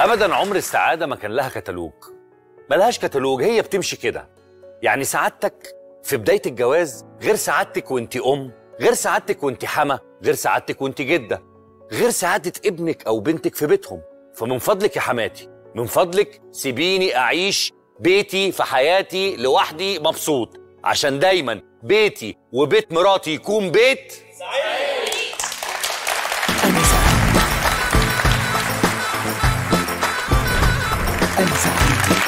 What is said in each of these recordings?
ابدا عمر السعاده ما كان لها كتالوج ملهاش كتالوج هي بتمشي كده يعني سعادتك في بدايه الجواز غير سعادتك وانت ام غير سعادتك وانت حما غير سعادتك وانت جده غير سعاده ابنك او بنتك في بيتهم فمن فضلك يا حماتي من فضلك سيبيني اعيش بيتي في حياتي لوحدي مبسوط عشان دايما بيتي وبيت مراتي يكون بيت أنا سعيد أنا سعيد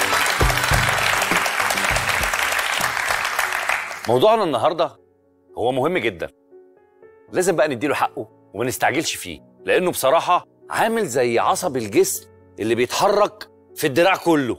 موضوعنا النهارده هو مهم جدا لازم بقى نديله حقه وما نستعجلش فيه لانه بصراحه عامل زي عصب الجسم اللي بيتحرك في الدراع كله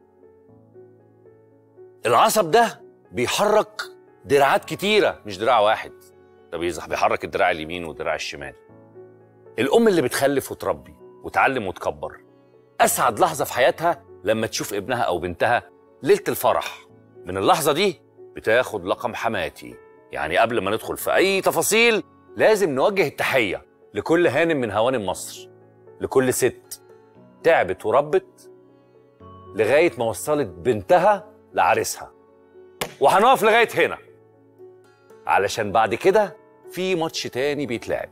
العصب ده بيحرك دراعات كتيره مش دراع واحد ده بيزح بيحرك الدراع اليمين والدراع الشمال الام اللي بتخلف وتربي وتعلم وتكبر اسعد لحظه في حياتها لما تشوف ابنها او بنتها ليله الفرح من اللحظه دي بتاخد لقب حماتي يعني قبل ما ندخل في اي تفاصيل لازم نوجه التحيه لكل هانم من هوانم مصر لكل ست تعبت وربت لغايه ما وصلت بنتها لعريسها وهنقف لغايه هنا علشان بعد كده في ماتش تاني بيتلعب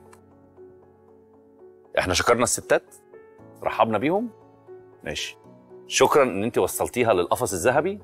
احنا شكرنا الستات رحبنا بيهم ماشي شكرا ان انت وصلتيها للقفص الذهبي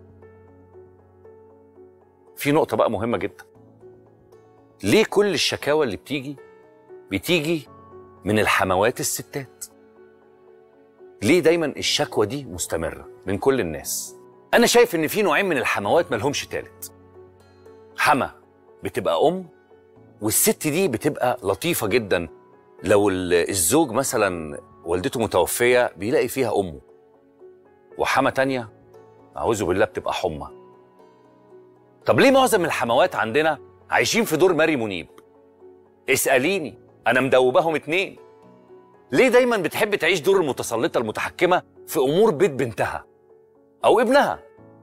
في نقطة بقى مهمة جدا ليه كل الشكاوى اللي بتيجي بتيجي من الحموات الستات ليه دايما الشكوى دي مستمرة من كل الناس أنا شايف إن في نوعين من الحموات ملهمش تالت حما بتبقى أم والست دي بتبقى لطيفة جدا لو ال- الزوج مثلا والدته متوفية بيلاقي فيها أمه وحما تانية أعوذ بالله بتبقى حمى طب ليه معظم الحموات عندنا عايشين في دور ماري منيب اسأليني أنا مدوباهم اتنين ليه دايما بتحب تعيش دور المتسلطة المتحكمة في أمور بيت بنتها أو ابنها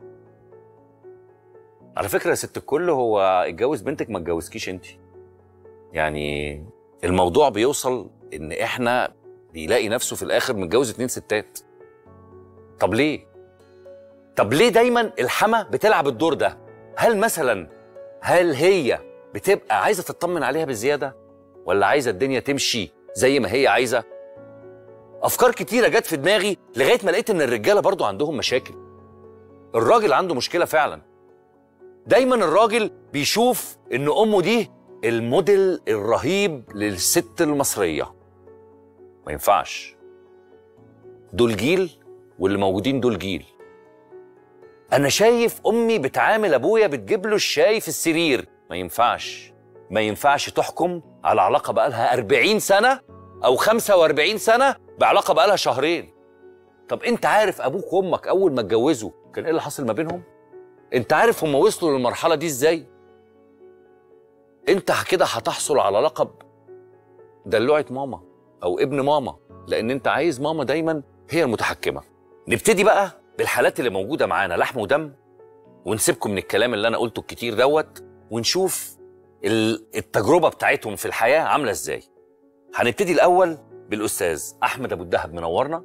على فكرة يا ست الكل هو اتجوز بنتك ما اتجوزكيش انت يعني الموضوع بيوصل ان احنا بيلاقي نفسه في الاخر متجوز اتنين ستات طب ليه طب ليه دايما الحما بتلعب الدور ده هل مثلا هل هي بتبقى عايزه تطمن عليها بزياده ولا عايزه الدنيا تمشي زي ما هي عايزه افكار كتيره جت في دماغي لغايه ما لقيت ان الرجاله برضو عندهم مشاكل الراجل عنده مشكله فعلا دايما الراجل بيشوف ان امه دي الموديل الرهيب للست المصريه ما ينفعش دول جيل واللي موجودين دول جيل انا شايف امي بتعامل ابويا بتجيب له الشاي في السرير ما ينفعش ما ينفعش تحكم على علاقه بقالها 40 سنه او 45 سنه بعلاقه بقالها شهرين طب انت عارف ابوك وامك اول ما اتجوزوا كان ايه اللي حصل ما بينهم انت عارف هم وصلوا للمرحله دي ازاي انت كده هتحصل على لقب دلوعه ماما او ابن ماما لان انت عايز ماما دايما هي المتحكمه نبتدي بقى بالحالات اللي موجوده معانا لحم ودم ونسيبكم من الكلام اللي انا قلته الكتير دوت ونشوف ال- التجربه بتاعتهم في الحياه عامله ازاي هنبتدي الاول بالاستاذ احمد ابو الدهب منورنا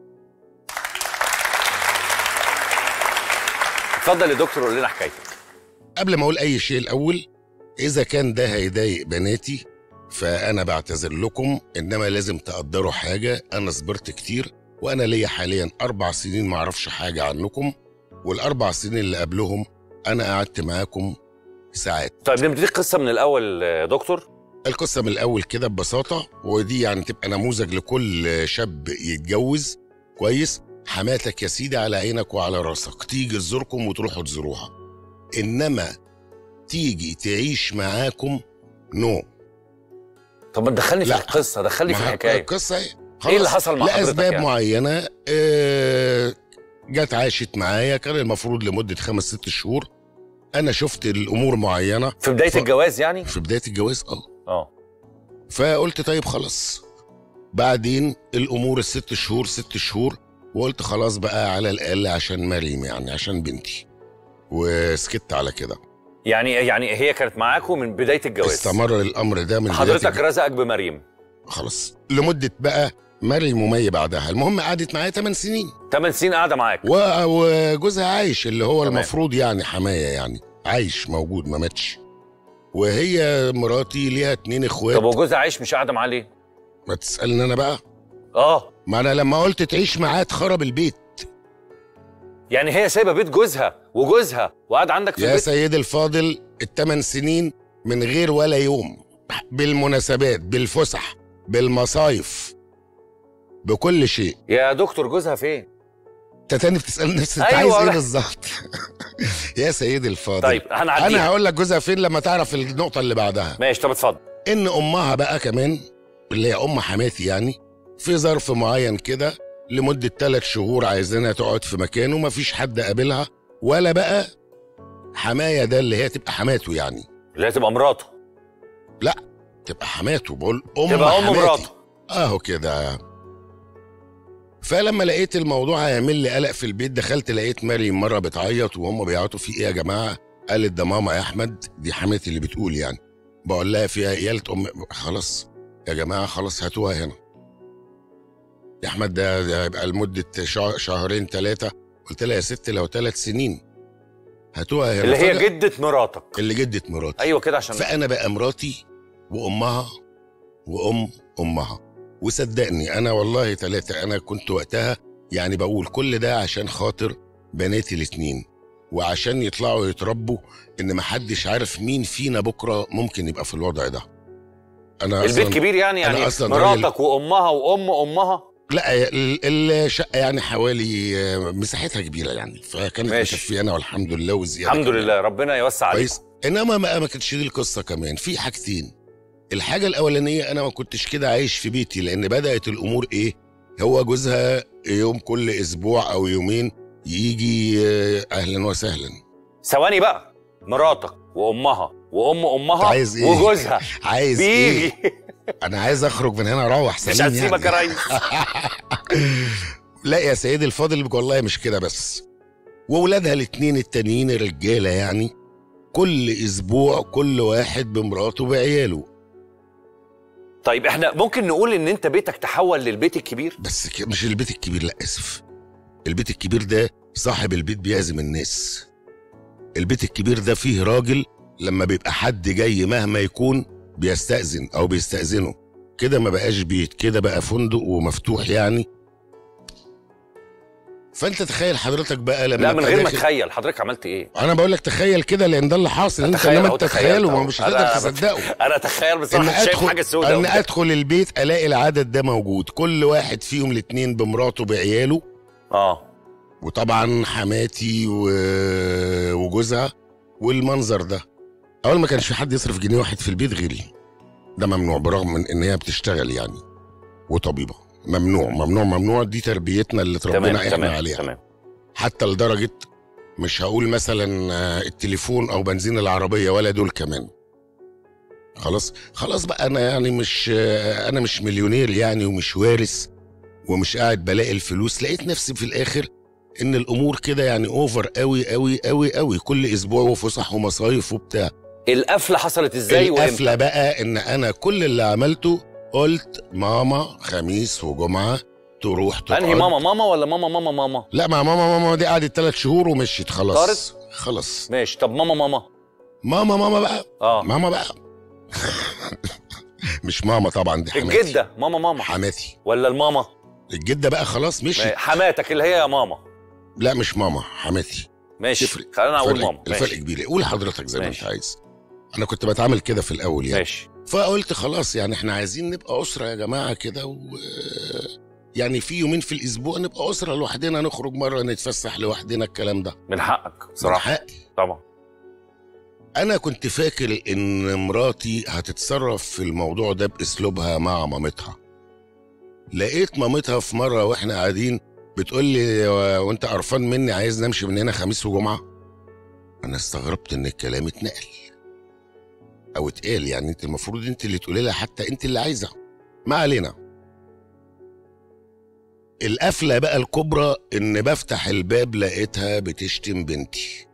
اتفضل يا دكتور قول لنا حكايتك قبل ما اقول اي شيء الاول اذا كان ده هيضايق بناتي فانا بعتذر لكم انما لازم تقدروا حاجه انا صبرت كتير وانا ليا حاليا اربع سنين ما اعرفش حاجه عنكم والاربع سنين اللي قبلهم انا قعدت معاكم ساعات طيب نبتدي القصه من الاول يا دكتور القصه من الاول كده ببساطه ودي يعني تبقى نموذج لكل شاب يتجوز كويس حماتك يا سيدي على عينك وعلى راسك تيجي تزوركم وتروحوا تزوروها انما تيجي تعيش معاكم نو طب ما تدخلني في لا. القصه دخلني في ما هي الحكايه القصه ايه ايه اللي حصل مع حضرتك لاسباب يعني؟ معينه آه، جت عاشت معايا كان المفروض لمده خمس ست شهور انا شفت الامور معينه في بدايه ف- الجواز يعني في بدايه الجواز اه اه فقلت طيب خلاص بعدين الامور الست شهور ست شهور وقلت خلاص بقى على الاقل عشان مريم يعني عشان بنتي وسكت على كده يعني يعني هي كانت معاكم من بدايه الجواز استمر الامر ده من بداية حضرتك الج- رزقك بمريم خلاص لمده بقى مريم ومي بعدها المهم قعدت معايا 8 سنين 8 سنين قاعده معاك و- وجوزها عايش اللي هو تمام. المفروض يعني حمايه يعني عايش موجود ما ماتش وهي مراتي ليها اتنين اخوات طب وجوزها عايش مش قاعده معاه ليه؟ ما تسالني انا بقى اه ما انا لما قلت تعيش معاه اتخرب البيت يعني هي سايبه بيت جوزها وجوزها وقاعد عندك في يا البيت سيدي الفاضل الثمان سنين من غير ولا يوم بالمناسبات بالفسح بالمصايف بكل شيء يا دكتور جوزها فين؟ انت تاني بتسال نفسك انت أيوة، عايز ايه أنا- بالظبط يا سيدي الفاضل طيب هنعديها انا هقول لك جوزها فين لما تعرف النقطه اللي بعدها ماشي طب اتفضل ان امها بقى كمان اللي هي ام حماتي يعني في ظرف معين كده لمده ثلاث شهور عايزينها تقعد في مكان ومفيش حد قابلها ولا بقى حمايه ده اللي هي تبقى حماته يعني اللي هي تبقى مراته تبقى حماته بقول ام تبقى ام حماتي. مراته اهو كده فلما لقيت الموضوع هيعمل لي قلق في البيت دخلت لقيت مريم مره بتعيط وهم بيعيطوا في ايه يا جماعه قالت ده ماما يا احمد دي حماتي اللي بتقول يعني بقول لها فيها ايه قالت ام خلاص يا جماعه خلاص هاتوها هنا يا احمد ده, ده هيبقى لمده شهر شهرين ثلاثه قلت لها يا ست لو ثلاث سنين هاتوها هنا اللي هي فجأة- جده مراتك اللي جدة مراتي ايوه كده عشان فانا بقى مراتي وامها وام امها وصدقني انا والله ثلاثه انا كنت وقتها يعني بقول كل ده عشان خاطر بناتي الاتنين وعشان يطلعوا يتربوا ان محدش عارف مين فينا بكره ممكن يبقى في الوضع ده انا البيت أصلاً- كبير يعني أنا يعني أصلاً مراتك وامها وام امها لا ال- الشقه يعني حوالي آه، مساحتها كبيره يعني فكانت ماشي. مكفيانا والحمد لله وزياده الحمد كمان. لله ربنا يوسع عليك كويس انما ما ما كانتش دي القصه كمان في حاجتين الحاجه الاولانيه انا ما كنتش كده عايش في بيتي لان بدات الامور ايه هو جوزها يوم كل اسبوع او يومين يجي آه، اهلا وسهلا ثواني بقى مراتك وامها وام امها أنت عايز إيه؟ وجوزها عايز بيجي ايه انا عايز اخرج من هنا اروح مش سليم هنسيبك يا يعني. ريس لا يا سيدي الفاضل والله مش كده بس وولادها الاتنين التانيين الرجاله يعني كل اسبوع كل واحد بمراته بعياله طيب احنا ممكن نقول ان انت بيتك تحول للبيت الكبير بس ك- مش البيت الكبير لا اسف البيت الكبير ده صاحب البيت بيعزم الناس البيت الكبير ده فيه راجل لما بيبقى حد جاي مهما يكون بيستأذن او بيستأذنه كده ما بقاش بيت كده بقى فندق ومفتوح يعني فانت تخيل حضرتك بقى لما لا من أبقى غير ما داخل- تخيل حضرتك عملت ايه انا بقول لك تخيل كده لان ده اللي حاصل انت أتخيل لما أهو، انت تخيلت تخيله ما أهو. مش أنا- هتقدر تصدقه انا اتخيل ان بصراحه شايف ادخل حاجه سوداء ان ادخل البيت الاقي العدد ده موجود كل واحد فيهم الاتنين بمراته بعياله اه وطبعا حماتي و... وجوزها والمنظر ده اول ما كانش في حد يصرف جنيه واحد في البيت غيري ده ممنوع برغم من ان هي بتشتغل يعني وطبيبه ممنوع ممنوع ممنوع دي تربيتنا اللي تمام اتربينا احنا تمام عليها تمام حتى لدرجه مش هقول مثلا آه، التليفون او بنزين العربيه ولا دول كمان خلاص خلاص بقى انا يعني مش آه، انا مش مليونير يعني ومش وارث ومش قاعد بلاقي الفلوس لقيت نفسي في الاخر ان الامور كده يعني اوفر قوي قوي قوي قوي كل اسبوع وفسح ومصايف وبتاع القفله حصلت ازاي وامتى القفله بقى ان انا كل اللي عملته قلت ماما خميس وجمعه تروح تقعد انهي ماما ماما ولا ماما ماما ماما لا مع ماما ماما دي قعدت ثلاث شهور ومشيت خلاص طارت؟ خلاص ماشي طب ماما ماما ماما ماما بقى اه ماما بقى مش ماما طبعا دي حماتي الجده ماما ماما حماتي ولا الماما الجده بقى خلاص مشيت حماتك اللي هي يا ماما لا مش ماما حماتي ماشي تفرق. خلينا اقول الفرق- ماما الفرق ماشي كبير قول حضرتك زي ما انت ماشي. عايز انا كنت بتعامل كده في الاول يعني ماشي فقلت خلاص يعني احنا عايزين نبقى اسره يا جماعه كده و يعني في يومين في الاسبوع نبقى اسره لوحدنا نخرج مره نتفسح لوحدنا الكلام ده من حقك من صراحه حقي طبعا انا كنت فاكر ان مراتي هتتصرف في الموضوع ده باسلوبها مع مامتها لقيت مامتها في مره واحنا قاعدين بتقول لي و- وانت قرفان مني عايز نمشي من هنا خميس وجمعه انا استغربت ان الكلام اتنقل او اتقال يعني انت المفروض انت اللي تقولي لها حتى انت اللي عايزه ما علينا القفله بقى الكبرى ان بفتح الباب لقيتها بتشتم بنتي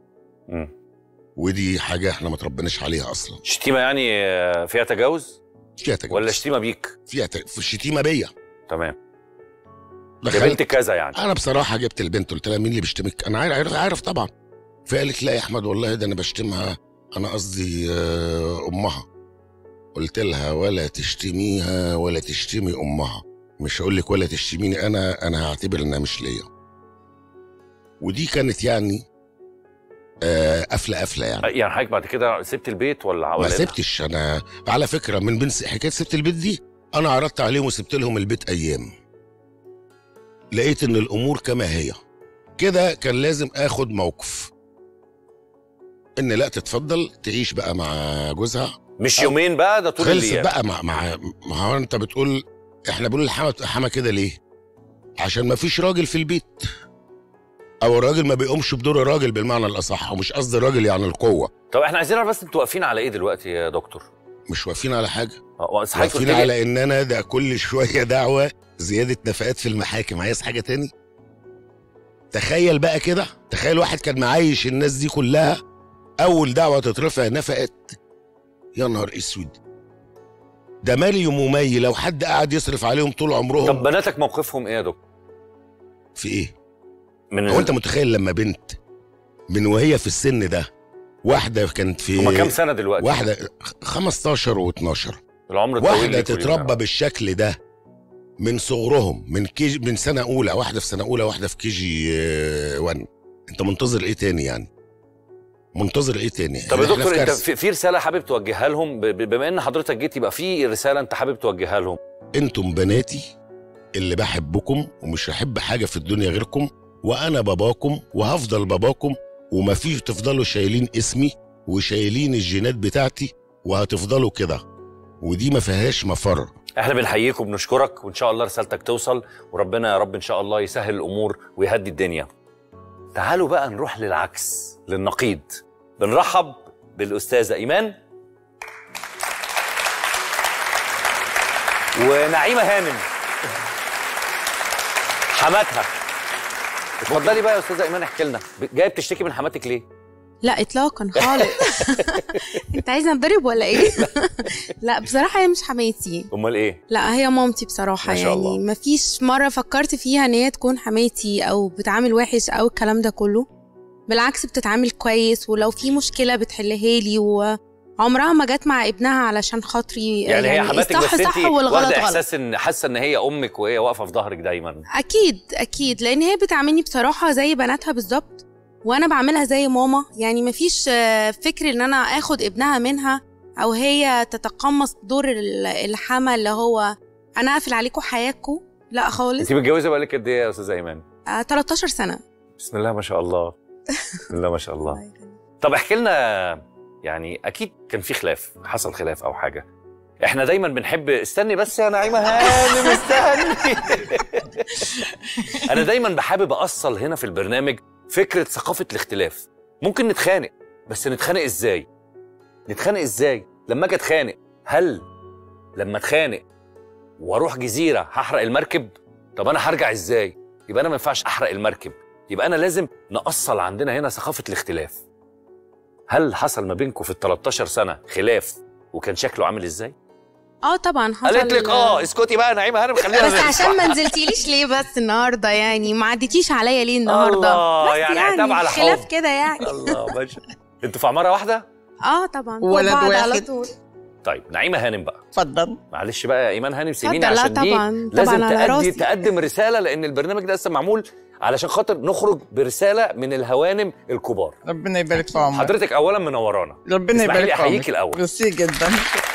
مم. ودي حاجه احنا ما تربناش عليها اصلا شتيمه يعني آه، فيها تجاوز فيها تجاوز ولا شتيمه بيك فيها ت... في الشتيمه بيا تمام يا دخلت بنت كذا يعني انا بصراحه جبت البنت قلت لها مين اللي بيشتمك انا عارف عارف, عارف طبعا فقالت لا يا احمد والله ده انا بشتمها انا قصدي آه، امها قلت لها ولا تشتميها ولا تشتمي امها مش هقول لك ولا تشتميني انا انا هعتبر انها مش ليا ودي كانت يعني آه، قفله قفله يعني يعني حضرتك بعد كده سبت البيت ولا ما ولا إيه؟ سبتش انا على فكره من بين حكايه سبت البيت دي انا عرضت عليهم وسبت لهم البيت ايام لقيت ان الامور كما هي كده كان لازم اخد موقف ان لا تتفضل تعيش بقى مع جوزها مش يومين بقى ده طول خلصت الايام بقى مع مع ما هو انت بتقول احنا بنقول الحما حما كده ليه عشان ما فيش راجل في البيت او الراجل ما بيقومش بدور الراجل بالمعنى الاصح ومش قصدي الراجل يعني القوه طب احنا عايزين نعرف بس انتوا واقفين على ايه دلوقتي يا دكتور؟ مش واقفين على حاجه اه بس حضرتك قلت واقفين لي على ان انا ده كل شويه دعوه زياده نفقات في المحاكم عايز حاجه تاني تخيل بقى كده تخيل واحد كان معايش الناس دي كلها اول دعوه تترفع نفقت يا نهار اسود ده مالي وممي لو حد قعد يصرف عليهم طول عمرهم طب بناتك موقفهم ايه يا دكتور؟ في ايه من هو انت متخيل لما بنت من وهي في السن ده واحده كانت في هما كام سنه دلوقتي؟ واحده 15 و12 العمر الطويل واحده ليكوا تتربى لينا. بالشكل ده من صغرهم من كيجي من سنه اولى واحده في سنه اولى واحده في كي جي 1 انت منتظر ايه تاني يعني منتظر ايه تاني طب يا احنا دكتور في انت كارثة. في, في رساله حابب توجهها لهم ب- ب- بما ان حضرتك جيت يبقى في رساله انت حابب توجهها لهم انتم بناتي اللي بحبكم ومش هحب حاجه في الدنيا غيركم وانا باباكم وهفضل باباكم ومفيش تفضلوا شايلين اسمي وشايلين الجينات بتاعتي وهتفضلوا كده ودي ما فيهاش مفر احنا بنحييك وبنشكرك وان شاء الله رسالتك توصل وربنا يا رب ان شاء الله يسهل الامور ويهدي الدنيا تعالوا بقى نروح للعكس للنقيض بنرحب بالاستاذه ايمان ونعيمه هانم حماتها اتفضلي بقى يا استاذه ايمان احكي لنا جايه بتشتكي من حماتك ليه لا اطلاقا خالص انت عايزه نضرب ولا ايه لا بصراحه هي مش حماتي امال ايه لا هي مامتي بصراحه ما شاء يعني الله. مفيش مره فكرت فيها ان هي تكون حماتي او بتعامل وحش او الكلام ده كله بالعكس بتتعامل كويس ولو في مشكله بتحلها لي وعمرها ما جت مع ابنها علشان خاطري يعني, هي حماتك الصح بس انت صح والغلط واخده غلط احساس ان حاسه ان هي امك وهي واقفه في ظهرك دايما اكيد اكيد لان هي بتعاملني بصراحه زي بناتها بالظبط وانا بعملها زي ماما يعني مفيش آه، فكر ان انا اخد ابنها منها او هي تتقمص دور ال- الحما اللي هو انا اقفل عليكم حياتكم لا خالص انت متجوزه بقالك قد ايه يا استاذه ايمان آه 13 سنه بسم الله ما شاء الله بسم الله ما شاء الله طب احكي لنا يعني اكيد كان في خلاف حصل خلاف او حاجه احنا دايما بنحب استني بس يا نعيمه هانم استني انا دايما بحابب اصل هنا في البرنامج فكره ثقافه الاختلاف ممكن نتخانق بس نتخانق ازاي نتخانق ازاي لما اجي اتخانق هل لما اتخانق واروح جزيره هحرق المركب طب انا هرجع ازاي يبقى انا ما ينفعش احرق المركب يبقى انا لازم نأصل عندنا هنا ثقافه الاختلاف هل حصل ما بينكم في ال 13 سنه خلاف وكان شكله عامل ازاي اه طبعا حصل قالت لك اه اسكتي بقى يا نعيمه هانم خلينا بس عشان ما نزلتيليش ليه بس النهارده يعني ما عديتيش عليا ليه النهارده الله، بس يعني عتاب على حب. خلاف كده يعني الله ماشي انتوا في عماره واحده اه طبعا فوق ولد بعض على واحد. طول طيب نعيمه هانم بقى اتفضل معلش بقى يا ايمان هانم سيبيني اتفضل، لا عشان دي طبعاً، لازم طبعاً على تأدي راسي. تقدم رساله لان البرنامج ده لسه معمول علشان خاطر نخرج برساله من الهوانم الكبار ربنا يبارك في عمرك حضرتك اولا منورانا ربنا اسمحي يبارك لي في احييك عمرك الاول ميرسي جدا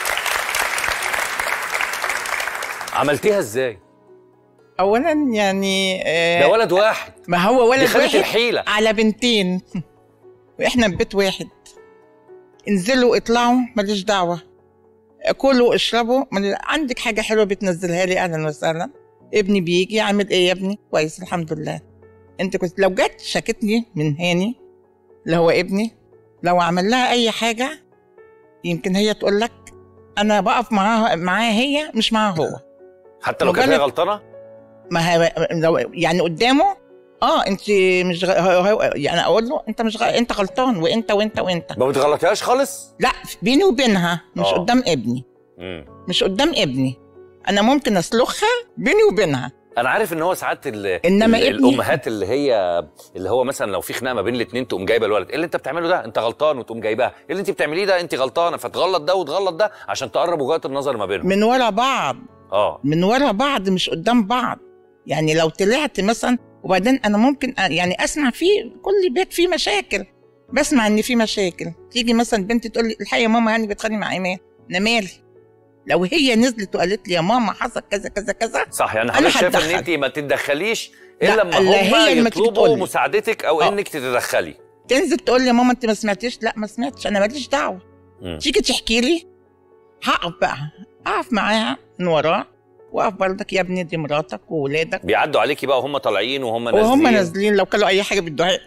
عملتيها ازاي اولا يعني آه، ده ولد واحد ما هو دي ولد خدت واحد الحيله على بنتين واحنا في بيت واحد انزلوا اطلعوا ماليش دعوه كلوا اشربوا مال- عندك حاجه حلوه بتنزلها لي اهلا وسهلا ابني بيجي عامل ايه يا ابني كويس الحمد لله انت كنت لو جت شكتني من هاني اللي هو ابني لو عمل لها اي حاجه يمكن هي تقول لك انا بقف معاها معاها هي مش معاه هو حتى لو كانت هي مجرد- غلطانه ما هي لو يعني قدامه اه انت مش غ... هو- هو- يعني اقول له انت مش غ... انت غلطان وانت وانت وانت ما بتغلطيهاش خالص لا بيني وبينها مش آه. قدام ابني مم. مش قدام ابني انا ممكن اسلخها بيني وبينها انا عارف ان هو ساعات ال... إنما ال... ابني- الامهات اللي هي اللي هو مثلا لو في خناقه ما بين الاثنين تقوم جايبه الولد ايه اللي انت بتعمله ده انت غلطان وتقوم جايباها ايه اللي انت بتعمليه ده انت غلطانه فتغلط ده وتغلط ده عشان تقرب وجهات النظر ما بينهم من ورا بعض اه من ورا بعض مش قدام بعض يعني لو طلعت مثلا وبعدين انا ممكن أ- يعني اسمع في كل بيت فيه مشاكل بسمع ان في مشاكل تيجي مثلا بنتي تقول لي الحقيقه يا ماما يعني بتخانق مع ايمان انا مالي لو هي نزلت وقالت لي يا ماما حصل كذا كذا كذا صح يعني أنا حضرتك شايفه ان هتدخل. انت ما تتدخليش لا، الا لما لا، هم هي اللي ما تيجي يطلبوا تقولي. مساعدتك او آه. انك تتدخلي تنزل تقول لي يا ماما انت ما سمعتيش لا ما سمعتش انا ماليش دعوه مم. تيجي تحكي لي هقف بقى اقف معاها من وراه واقف برضك يا ابني دي مراتك وولادك بيعدوا عليكي بقى وهم طالعين وهم نازلين وهم نازلين لو كلوا اي حاجه بالدعاء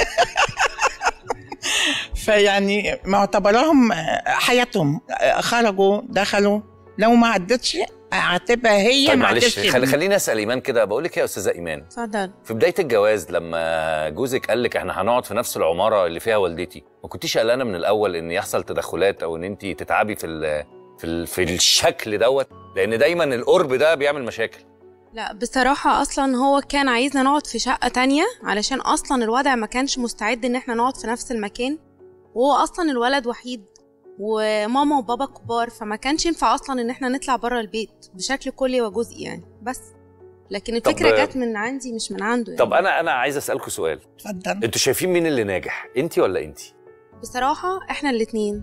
فيعني معتبراهم حياتهم خرجوا دخلوا لو ما عدتش اعتبرها هي طيب ما معلش عدتش خلي خليني اسال ايمان كده بقول لك إيه يا استاذه ايمان اتفضل في بدايه الجواز لما جوزك قال لك احنا هنقعد في نفس العماره اللي فيها والدتي ما كنتيش قلقانه من الاول ان يحصل تدخلات او ان انت تتعبي في ال في ال في الشكل دوت لان دايما القرب ده بيعمل مشاكل لا بصراحة أصلا هو كان عايزنا نقعد في شقة تانية علشان أصلا الوضع ما كانش مستعد إن احنا نقعد في نفس المكان وهو أصلا الولد وحيد وماما وبابا كبار فما كانش ينفع أصلا إن احنا نطلع بره البيت بشكل كلي وجزئي يعني بس لكن طب- الفكرة جت من عندي مش من عنده يعني. طب انا انا عايز اسالكم سؤال اتفضل انتوا شايفين مين اللي ناجح انت ولا انت بصراحة احنا الاتنين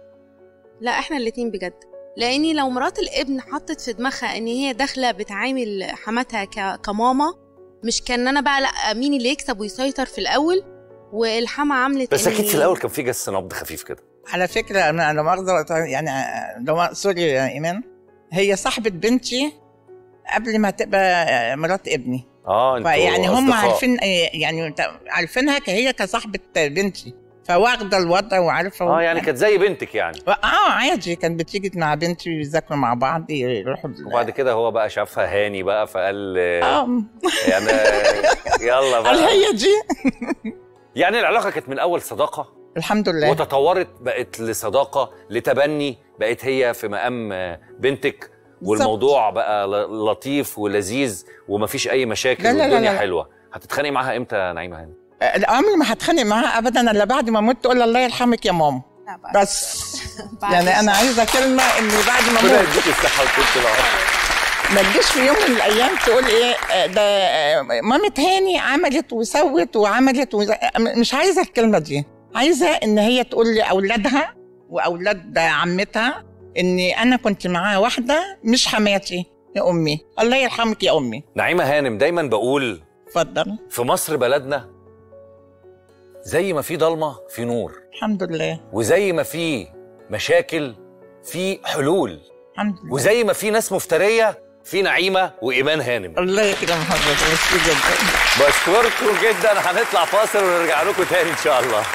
لا احنا الاتنين بجد لاني لو مرات الابن حطت في دماغها ان هي داخلة بتعامل حماتها ك... كماما مش كان انا بقى لا مين اللي يكسب ويسيطر في الاول والحما عملت بس إن- اكيد في الاول كان في جس نبض خفيف كده على فكره انا انا مؤاخذه يعني لو سوري يا ايمان هي صاحبه بنتي قبل ما تبقى مرات ابني اه انتوا فيعني هم أصدقاء. عارفين يعني عارفينها هي كصاحبه بنتي فواخده الوضع وعارفه اه يعني كانت زي بنتك يعني اه عادي كانت بتيجي مع بنتي يذاكروا مع بعض يروحوا ال- وبعد كده هو بقى شافها هاني بقى فقال اه يعني يلا قال بقى هي دي يعني العلاقه كانت من اول صداقه الحمد لله وتطورت بقت لصداقه لتبني بقت هي في مقام بنتك والموضوع بقى ل- لطيف ولذيذ ومفيش اي مشاكل لا لا لا والدنيا لا. حلوه هتتخانقي معاها امتى يا نعيمه هاني آه، عمري ما هتخانق معاها ابدا الا بعد ما اموت تقول الله يرحمك يا ماما لا بقى. بس بعد يعني انا الشر. عايزه كلمه ان بعد ما ربنا اموت يديك الصحه وطول العمر ما تجيش في يوم من الايام تقول ايه آه، ده آه، مامة هاني عملت وسوت وعملت وز... مش عايزه الكلمه دي عايزه ان هي تقول لاولادها واولاد عمتها اني انا كنت معاها واحده مش حماتي يا امي الله يرحمك يا امي نعيمه هانم دايما بقول اتفضل في مصر بلدنا زي ما في ضلمه في نور الحمد لله وزي ما في مشاكل في حلول الحمد لله وزي ما في ناس مفتريه في نعيمه وايمان هانم الله يكرم حضرتك ميرسي جدا بشكركم جدا هنطلع فاصل ونرجع لكم تاني ان شاء الله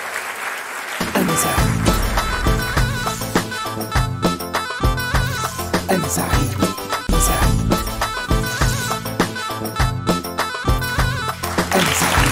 أنا سعيد أنا سعيد سعيد أنا سعيد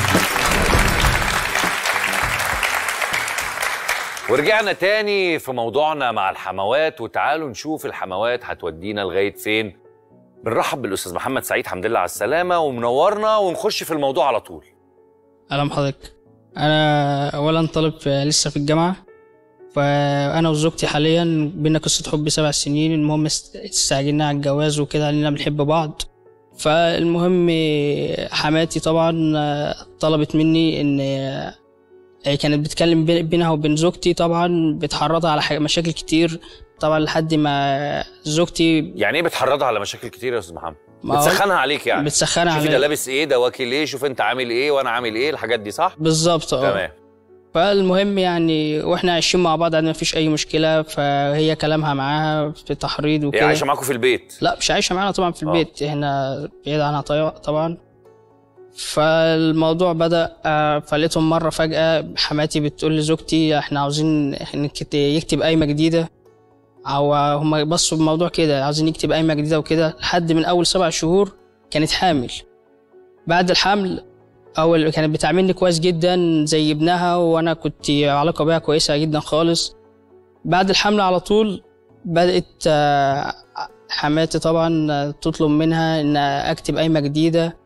ورجعنا تاني في موضوعنا مع الحموات وتعالوا نشوف الحموات هتودينا لغايه فين بنرحب بالاستاذ محمد سعيد الحمد لله على السلامه ومنورنا ونخش في الموضوع على طول أهلا بحضرتك أنا أولا طالب في- لسه في الجامعة فأنا وزوجتي حاليا بينا قصة حب سبع سنين المهم است- استعجلنا على الجواز وكده لأننا بنحب بعض فالمهم حماتي طبعا طلبت مني إن هي كانت بتتكلم بين- بينها وبين زوجتي طبعا بتحرضها على حاجة مشاكل كتير طبعا لحد ما زوجتي يعني ايه بتحرضها على مشاكل كتير يا استاذ محمد ما هو- بتسخنها عليك يعني بتسخنها شوفي ده عليا. لابس ايه ده واكل ايه شوف انت عامل ايه وانا عامل ايه الحاجات دي صح بالظبط اه تمام فالمهم يعني واحنا عايشين مع بعض عادي مفيش اي مشكله فهي كلامها معاها في تحريض هي وكده عايشه معاكم في البيت لا مش عايشه معانا طبعا في آه. البيت احنا بعيد عنها طي- طبعا فالموضوع بدا آه، فلقيتهم مره فجاه حماتي بتقول لزوجتي احنا عاوزين انك ت- يكتب قايمه جديده او هم بصوا الموضوع كده عاوزين يكتب قايمه جديده وكده لحد من اول سبع شهور كانت حامل بعد الحمل اول كانت بتعاملني كويس جدا زي ابنها وانا كنت علاقه بيها كويسه جدا خالص بعد الحمل على طول بدات آه، حماتي طبعا آه، تطلب منها ان اكتب قايمه جديده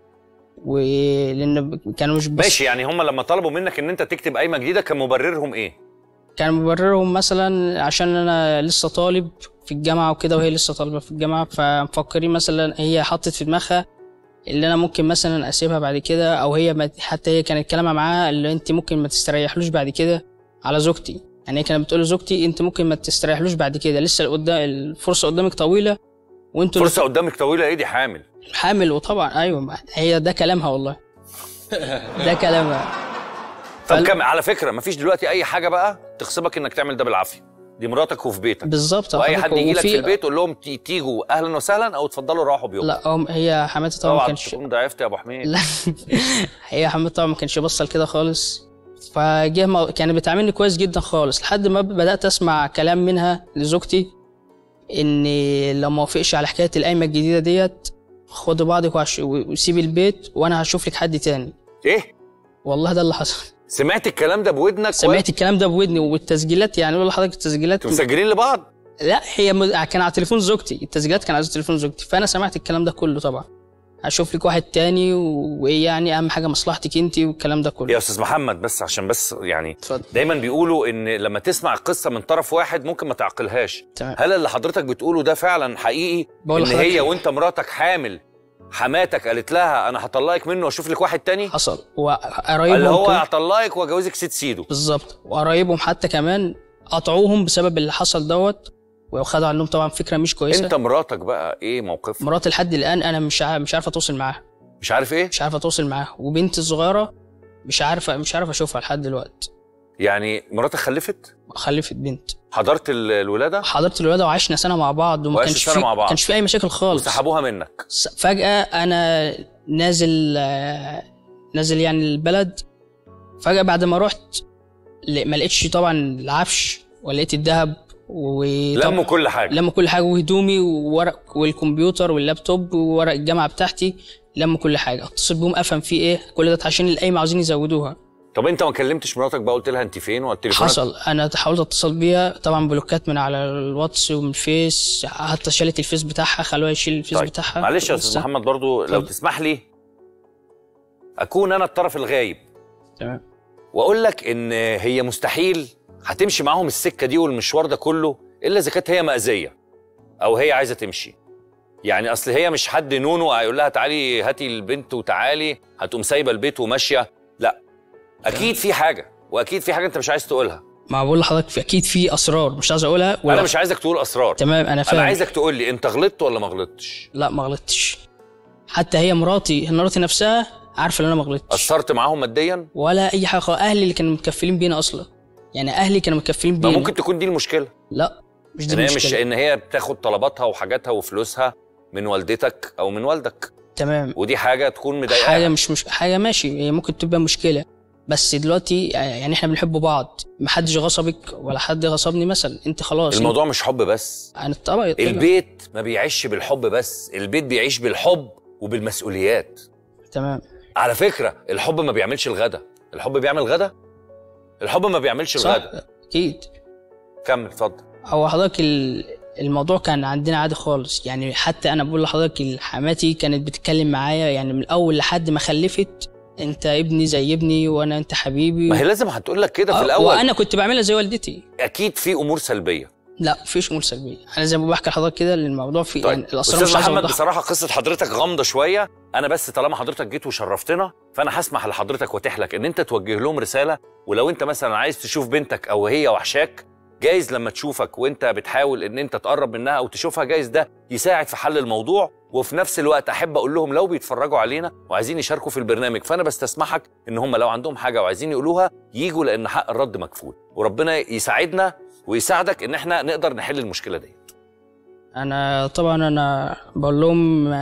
ولان كانوا مش بس ماشي يعني هم لما طلبوا منك ان انت تكتب قايمه جديده كان مبررهم ايه كان مبررهم مثلا عشان انا لسه طالب في الجامعه وكده وهي لسه طالبه في الجامعه فمفكرين مثلا هي حطت في دماغها اللي انا ممكن مثلا اسيبها بعد كده او هي ما حتى هي كانت كلامها معاها اللي انت ممكن ما تستريحلوش بعد كده على زوجتي يعني هي كانت بتقول لزوجتي انت ممكن ما تستريحلوش بعد كده لسه قدام الفرصه قدامك طويله وانتوا فرصه قدامك طويله ايه دي حامل حامل وطبعا ايوه ما- هي ده كلامها والله ده كلامها طب فال- كم على فكره مفيش دلوقتي اي حاجه بقى تغصبك انك تعمل ده بالعافيه دي مراتك وفي بيتك بالظبط واي حضرتك، حد يجي لك وفي- في البيت قول لهم تي- تيجوا اهلا وسهلا او اتفضلوا روحوا بيوم لا هم هي حماتي طبعا ما اوعى كانش تكون ضعفت يا ابو حميد لا هي حماد طبعا ما كانش بصل كده خالص فجه مو... كانت بتعاملني كويس جدا خالص لحد ما بدات اسمع كلام منها لزوجتي ان لو ما وافقش على حكايه القايمه الجديده ديت خدي بعضك وعش... وسيبي البيت وانا هشوف لك حد تاني ايه والله ده اللي حصل سمعت الكلام ده بودنك سمعت الكلام ده بودني والتسجيلات يعني اقول لحضرتك التسجيلات انتوا مسجلين لبعض لا هي م... كان على تليفون زوجتي التسجيلات كان على تليفون زوجتي فانا سمعت الكلام ده كله طبعا هشوف لك واحد تاني و- وايه يعني اهم حاجه مصلحتك انت والكلام ده كله يا استاذ محمد بس عشان بس يعني اتفضل دايما بيقولوا ان لما تسمع القصه من طرف واحد ممكن ما تعقلهاش تمام هل اللي حضرتك بتقوله ده فعلا حقيقي بقول ان لحضرتك هي وانت مراتك حامل حماتك قالت لها انا هطلقك منه واشوف لك واحد تاني حصل اللي وقرايبهم هو كل- هطلقك واجوزك ست سيدو بالظبط وقرايبهم حتى كمان قطعوهم بسبب اللي حصل دوت وخدوا عنهم طبعا فكره مش كويسه انت مراتك بقى ايه موقفك مراتي لحد الان انا مش عارف مش عارف اتواصل معاها مش عارف ايه مش عارف اتواصل معاها وبنتي الصغيره مش عارفه مش عارف اشوفها لحد دلوقتي يعني مراتك خلفت خلفت بنت حضرت ال- الولاده حضرت الولاده وعشنا سنه مع بعض وما وعشتوا كانش سنة في مع بعض. كانش في اي مشاكل خالص وسحبوها منك س- فجاه انا نازل آه، نازل يعني البلد فجاه بعد ما رحت ل- ما لقيتش طبعا العفش ولقيت الذهب لموا كل حاجه لموا كل حاجه وهدومي وورق والكمبيوتر واللابتوب وورق الجامعه بتاعتي لموا كل حاجه اتصل بيهم افهم في ايه كل ده عشان القايمه عاوزين يزودوها طب انت ما كلمتش مراتك بقى قلت لها انت فين والتليفون حصل انا حاولت اتصل بيها طبعا بلوكات من على الواتس ومن الفيس حتى شالت الفيس بتاعها خلوها يشيل الفيس طيب. بتاعها معلش يا استاذ بس- محمد برضو لو اتفضل. تسمح لي اكون انا الطرف الغايب تمام واقول لك ان هي مستحيل هتمشي معاهم السكه دي والمشوار ده كله الا اذا كانت هي مأذيه او هي عايزه تمشي يعني اصل هي مش حد نونو هيقول لها تعالي هاتي البنت وتعالي هتقوم سايبه البيت وماشيه لا اكيد في حاجه واكيد في حاجه انت مش عايز تقولها ما بقول لحضرتك في اكيد في اسرار مش عايز اقولها ولا انا مش عايزك تقول اسرار تمام انا فاهم انا عايزك تقول لي انت غلطت ولا ما غلطتش لا ما غلطتش حتى هي مراتي مراتي نفسها عارفه ان انا ما غلطتش قصرت معاهم ماديا ولا اي حاجه خالص. اهلي اللي كانوا متكفلين بينا اصلا يعني اهلي كانوا متكفلين ما بينا ممكن تكون دي المشكله لا مش دي ان هي مش المشكله ان هي بتاخد طلباتها وحاجاتها وفلوسها من والدتك او من والدك تمام ودي حاجه تكون مضايقاها حاجه مش مش حاجه ماشي هي ممكن تبقى مشكله بس دلوقتي يعني احنا بنحب بعض محدش غصبك ولا حد غصبني مثلا انت خلاص الموضوع مش حب بس انا طبعا البيت ما بيعيش بالحب بس البيت بيعيش بالحب وبالمسؤوليات تمام على فكره الحب ما بيعملش الغدا الحب بيعمل غدا الحب ما بيعملش صح الغدا اكيد كمل اتفضل هو حضرتك ال- الموضوع كان عندنا عادي خالص يعني حتى انا بقول لحضرتك حماتي كانت بتتكلم معايا يعني من الاول لحد ما خلفت انت ابني زي ابني وانا انت حبيبي ما هي لازم هتقول لك كده في آه، الاول وانا كنت بعملها زي والدتي اكيد في امور سلبيه لا مفيش امور سلبيه انا زي ما بحكي لحضرتك كده لأن الموضوع في طيب يعني الاسرار استاذ مش عايز محمد اوضحها بصراحه قصه حضرتك غامضه شويه انا بس طالما حضرتك جيت وشرفتنا فانا هسمح لحضرتك واتيح لك ان انت توجه لهم رساله ولو انت مثلا عايز تشوف بنتك او هي وحشاك جايز لما تشوفك وانت بتحاول ان انت تقرب منها او تشوفها جايز ده يساعد في حل الموضوع وفي نفس الوقت احب اقول لهم لو بيتفرجوا علينا وعايزين يشاركوا في البرنامج فانا بستسمحك ان هم لو عندهم حاجه وعايزين يقولوها يجوا لان حق الرد مكفول وربنا يساعدنا ويساعدك ان احنا نقدر نحل المشكله دي انا طبعا انا بقول لهم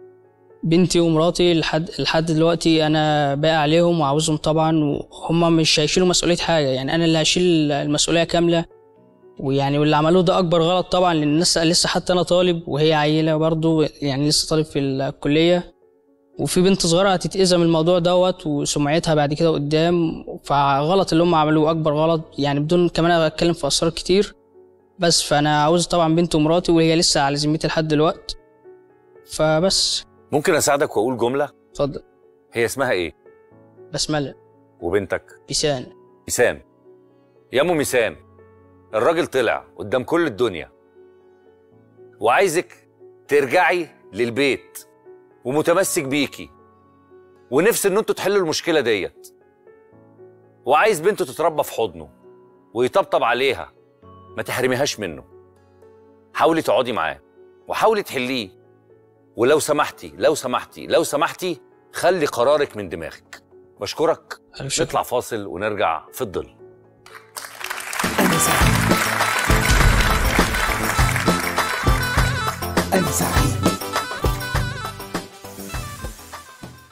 بنتي ومراتي لحد لحد دلوقتي انا باقي عليهم وعاوزهم طبعا وهم مش هيشيلوا مسؤوليه حاجه يعني انا اللي هشيل المسؤوليه كامله ويعني واللي عملوه ده اكبر غلط طبعا لان الناس لسه حتى انا طالب وهي عيله برضو يعني لسه طالب في الكليه وفي بنت صغيره هتتاذى من الموضوع دوت وسمعتها بعد كده قدام فغلط اللي هم عملوه اكبر غلط يعني بدون كمان اتكلم في اسرار كتير بس فانا عاوز طبعا بنت ومراتي وهي لسه على ذمتي لحد دلوقتي فبس ممكن اساعدك واقول جمله اتفضل هي اسمها ايه بسمله وبنتك بيسان ميسان يا ام ميسان الراجل طلع قدام كل الدنيا وعايزك ترجعي للبيت ومتمسك بيكي ونفس ان انتوا تحلوا المشكله ديت وعايز بنته تتربى في حضنه ويطبطب عليها ما تحرميهاش منه حاولي تقعدي معاه وحاولي تحليه ولو سمحتي لو سمحتي لو سمحتي خلي قرارك من دماغك بشكرك ألف شكر. نطلع فاصل ونرجع في الظل أنا سعيد أنا سعيد